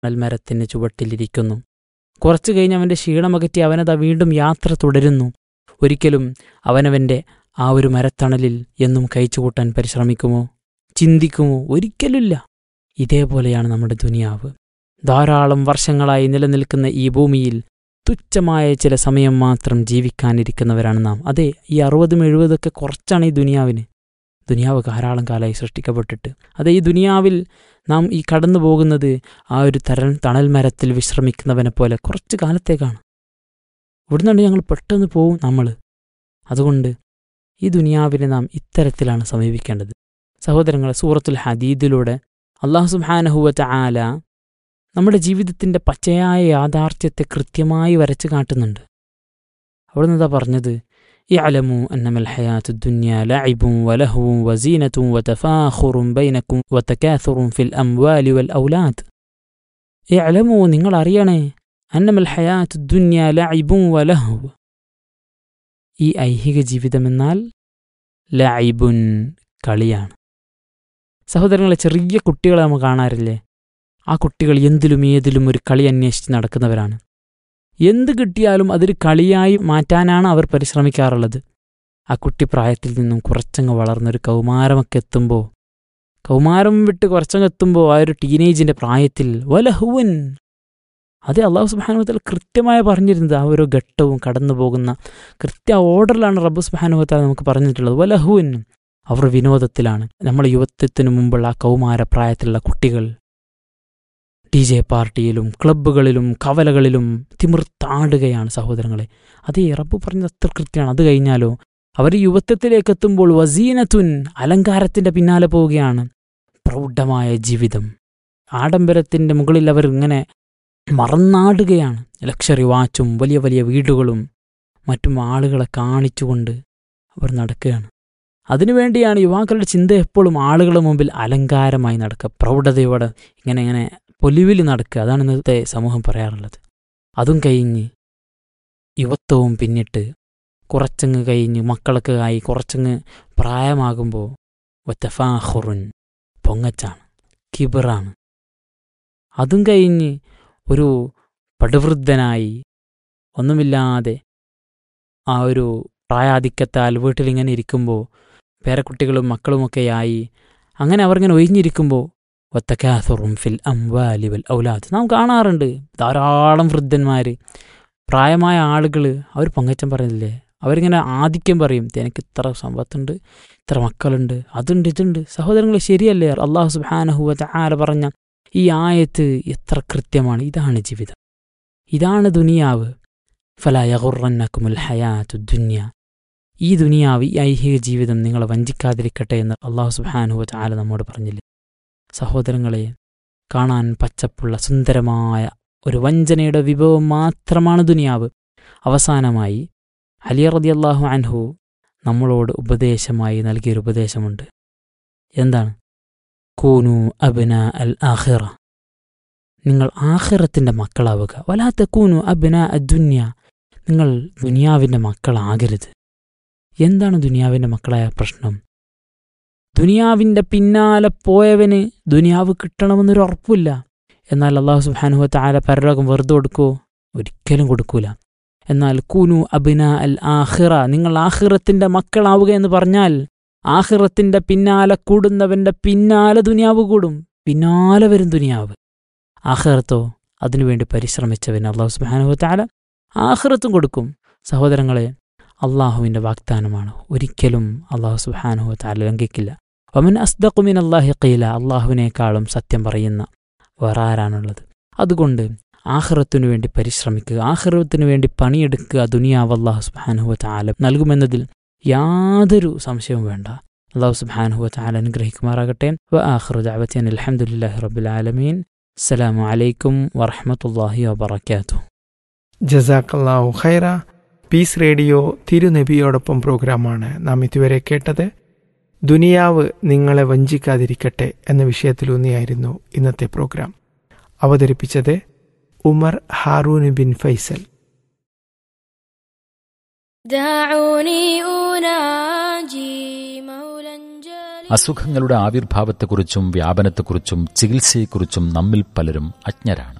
മരത്തിന് ചുവട്ടിലിരിക്കുന്നു കുറച്ചു കഴിഞ്ഞ് അവൻ്റെ ക്ഷീണമകറ്റി അവനതാ വീണ്ടും യാത്ര തുടരുന്നു ഒരിക്കലും അവനവൻ്റെ ആ ഒരു മരത്തണലിൽ എന്നും കഴിച്ചുകൂട്ടാൻ പരിശ്രമിക്കുമോ ചിന്തിക്കുമോ ഒരിക്കലുമില്ല ഇതേപോലെയാണ് നമ്മുടെ ദുനിയാവ് ധാരാളം വർഷങ്ങളായി നിലനിൽക്കുന്ന ഈ ഭൂമിയിൽ തുച്ഛമായ ചില സമയം മാത്രം ജീവിക്കാനിരിക്കുന്നവരാണ് നാം അതെ ഈ അറുപതും എഴുപതൊക്കെ കുറച്ചാണ് ഈ ദുനിയാവിന് ദുനിയാവ് ധാരാളം കാലമായി സൃഷ്ടിക്കപ്പെട്ടിട്ട് അതെ ഈ ദുനിയാവിൽ നാം ഈ കടന്നു പോകുന്നത് ആ ഒരു തരൽ തണൽ മരത്തിൽ വിശ്രമിക്കുന്നവനെ പോലെ കുറച്ച് കാലത്തേക്കാണ് ഇവിടുന്നുണ്ട് ഞങ്ങൾ പെട്ടെന്ന് പോവും നമ്മൾ അതുകൊണ്ട് ഈ ദുനിയാവിനെ നാം ഇത്തരത്തിലാണ് സമീപിക്കേണ്ടത് സഹോദരങ്ങളെ സൂറത്തുൽ ഹദീദിലൂടെ അള്ളാഹു സുബാനഹുവറ്റ ആല നമ്മുടെ ജീവിതത്തിൻ്റെ പച്ചയായ യാഥാർത്ഥ്യത്തെ കൃത്യമായി വരച്ചു കാട്ടുന്നുണ്ട് അവിടെ നിന്നാ പറഞ്ഞത് اعلموا أنما الحياة الدنيا لعب ولهو وزينة وتفاخر بينكم وتكاثر في الأموال والأولاد اعلموا നിങ്ങൾ അറിയണേ أنما الحياة الدنيا لعب ولهو ഈ ഐഹിക ജീവിതമെന്നാൽ ലൈബുൻ കളിയാണ് സഹോദരങ്ങളെ ചെറിയ കുട്ടികളെ നമ്മൾ കാണാറില്ലേ ആ കുട്ടികൾ എന്തിലും ഏതിലും ഒരു കളി അന്വേഷിച്ച് നടക്കുന്നവരാണ് എന്ത് കിട്ടിയാലും അതൊരു കളിയായി മാറ്റാനാണ് അവർ പരിശ്രമിക്കാറുള്ളത് ആ കുട്ടി പ്രായത്തിൽ നിന്നും കുറച്ചങ്ങ് വളർന്നൊരു കൗമാരമൊക്കെ എത്തുമ്പോൾ കൗമാരം വിട്ട് കുറച്ചങ്ങ് എത്തുമ്പോൾ ആ ഒരു ടീനേജിൻ്റെ പ്രായത്തിൽ വലഹുവൻ അതെ അള്ളാഹു സുബാനുവത്തൽ കൃത്യമായി പറഞ്ഞിരുന്നത് ആ ഓരോ ഘട്ടവും കടന്നു പോകുന്ന കൃത്യ ഓർഡറിലാണ് റബ്ബു സുബാനുവത്താൽ നമുക്ക് പറഞ്ഞിട്ടുള്ളത് വലഹുവൻ അവർ വിനോദത്തിലാണ് നമ്മുടെ യുവത്വത്തിനു മുമ്പുള്ള ആ കൗമാര പ്രായത്തിലുള്ള കുട്ടികൾ ഡി ജെ പാർട്ടിയിലും ക്ലബ്ബുകളിലും കവലകളിലും തിമിർത്താടുകയാണ് സഹോദരങ്ങളെ അതേ റബ്ബ് പറഞ്ഞത് അത്ര കൃത്യമാണ് അത് കഴിഞ്ഞാലോ അവർ യുവത്വത്തിലേക്ക് എത്തുമ്പോൾ വസീനത്തുൻ അലങ്കാരത്തിന്റെ പിന്നാലെ പോവുകയാണ് പ്രൗഢമായ ജീവിതം ആഡംബരത്തിന്റെ മുകളിൽ അവർ ഇങ്ങനെ മറന്നാടുകയാണ് ലക്ഷറി വാച്ചും വലിയ വലിയ വീടുകളും മറ്റും ആളുകളെ കാണിച്ചുകൊണ്ട് അവർ നടക്കുകയാണ് അതിനുവേണ്ടിയാണ് യുവാക്കളുടെ ചിന്ത എപ്പോഴും ആളുകളുടെ മുമ്പിൽ അലങ്കാരമായി നടക്കുക പ്രൗഢതയോടെ ഇങ്ങനെ ഇങ്ങനെ പൊലിവിൽ നടക്കുക അതാണ് ഇന്നത്തെ സമൂഹം പറയാറുള്ളത് അതും കഴിഞ്ഞ് യുവത്വവും പിന്നിട്ട് കുറച്ചങ്ങ് കഴിഞ്ഞ് മക്കളൊക്കെ ആയി കുറച്ചങ്ങ് പ്രായമാകുമ്പോൾ ഒറ്റഫാഹുറുൻ പൊങ്ങച്ചാണ് കിബറാണ് അതും കഴിഞ്ഞ് ഒരു പടുവൃദ്ധനായി ഒന്നുമില്ലാതെ ആ ഒരു പ്രായാധിക്യത്താൽ വീട്ടിലിങ്ങനെ ഇരിക്കുമ്പോൾ പേരക്കുട്ടികളും മക്കളുമൊക്കെയായി അങ്ങനെ അവരിങ്ങനെ ഒഴിഞ്ഞിരിക്കുമ്പോൾ ഒത്തക്കാസുറും ഫിൽ അംവാലി വൽ ഔലാദ് നാം കാണാറുണ്ട് ധാരാളം വൃദ്ധന്മാർ പ്രായമായ ആളുകൾ അവർ പങ്കച്ചം പറയുന്നില്ലേ അവരിങ്ങനെ ആധിക്യം പറയും എനിക്ക് ഇത്ര സമ്പത്തുണ്ട് ഇത്ര മക്കളുണ്ട് അതുണ്ട് ഇതുണ്ട് സഹോദരങ്ങൾ ശരിയല്ലേ അള്ളാഹു സുബാനഹുവ ആല പറഞ്ഞ ഈ ആയത്ത് എത്ര കൃത്യമാണ് ഇതാണ് ജീവിതം ഇതാണ് ദുനിയാവ് ഫലയഹുറന്നക്കുമുൽ ഹയാത്തു ദുന്യ ഈ ദുനിയാവ് ഈ ഐഹിക ജീവിതം നിങ്ങളെ വഞ്ചിക്കാതിരിക്കട്ടെ എന്ന് അള്ളാഹു സുബാനുഹു ആല നമ്മോട് പറഞ്ഞില്ലേ സഹോദരങ്ങളെ കാണാൻ പച്ചപ്പുള്ള സുന്ദരമായ ഒരു വഞ്ചനയുടെ വിഭവം മാത്രമാണ് ദുനിയാവ് അവസാനമായി അലി റതി അള്ളാഹു അൻഹു നമ്മളോട് ഉപദേശമായി നൽകിയൊരു ഉപദേശമുണ്ട് എന്താണ് കൂനു അബ്ന അൽ ആഹിറ നിങ്ങൾ ആഹിറത്തിൻ്റെ മക്കളാവുക വലാത്ത കൂനു അബ്ന അദ്ദുന്യ നിങ്ങൾ ദുനിയാവിൻ്റെ മക്കളാകരുത് എന്താണ് ദുനിയാവിൻ്റെ മക്കളായ പ്രശ്നം ദുനിയാവിൻ്റെ പിന്നാലെ പോയവന് ദുനിയാവ് കിട്ടണമെന്നൊരു ഉറപ്പില്ല എന്നാൽ അള്ളാഹു സുബാനുഹത്ത് ആല പരലോകം വെറുതെ കൊടുക്കുമോ ഒരിക്കലും കൊടുക്കൂല എന്നാൽ കുനു അബിന അൽ ആഹിറ നിങ്ങൾ ആഹിറത്തിന്റെ മക്കളാവുക എന്ന് പറഞ്ഞാൽ ആഹിറത്തിന്റെ പിന്നാലെ കൂടുന്നവന്റെ പിന്നാലെ ദുനിയാവ് കൂടും പിന്നാലെ വരും ദുനിയാവ് ആഹിറത്തോ അതിനുവേണ്ടി പരിശ്രമിച്ചവന് അള്ളാഹു സുബാനുഹത്ത് ആല ആഹിറത്തും കൊടുക്കും സഹോദരങ്ങളെ അള്ളാഹുവിൻ്റെ വാഗ്ദാനമാണ് ഒരിക്കലും അള്ളാഹു സുബാനുഹത്ത് ആല ലംഘിക്കില്ല വമൻ അസ്ദഖുമിൻ അള്ളാഹി കീല അള്ളാഹുവിനേക്കാളും സത്യം പറയുന്ന വേറെ ആരാണുള്ളത് അതുകൊണ്ട് ആഹ്റത്തിനു വേണ്ടി പരിശ്രമിക്കുക ആഹ്റത്തിനു വേണ്ടി പണിയെടുക്കുക ദുനിയാവ് അള്ളാഹു സുബാനുഹു താല നൽകുമെന്നതിൽ യാതൊരു സംശയവും വേണ്ട അള്ളാഹു സുബാനുഹു താല അനുഗ്രഹിക്കുമാറാകട്ടെ വ ആഹ്റു ദഅവത്തിൻ അൽഹംദുലില്ലാഹി റബ്ബിൽ ആലമീൻ അസ്സലാമു അലൈക്കും വറഹ്മത്തുള്ളാഹി വബറകാതുഹു ജസാക്കല്ലാഹു ഖൈറ പീസ് റേഡിയോ തിരുനബിയോടൊപ്പം പ്രോഗ്രാമാണ് നാം ഇതുവരെ കേട്ടത് ദുനിയാവ് നിങ്ങളെ വഞ്ചിക്കാതിരിക്കട്ടെ എന്ന വിഷയത്തിലൂന്നിയായിരുന്നു ഇന്നത്തെ പ്രോഗ്രാം അവതരിപ്പിച്ചത് ഉമർ ഹാറൂൻ ബിൻ ഫൈസൽ دعوني أناجي مولا جليلا അസുഖങ്ങളുടെ ആവിർഭാവത്തെക്കുറിച്ചും വ്യാപനത്തെക്കുറിച്ചും ചികിത്സയെക്കുറിച്ചും നമ്മിൽ പലരും അജ്ഞരാണ്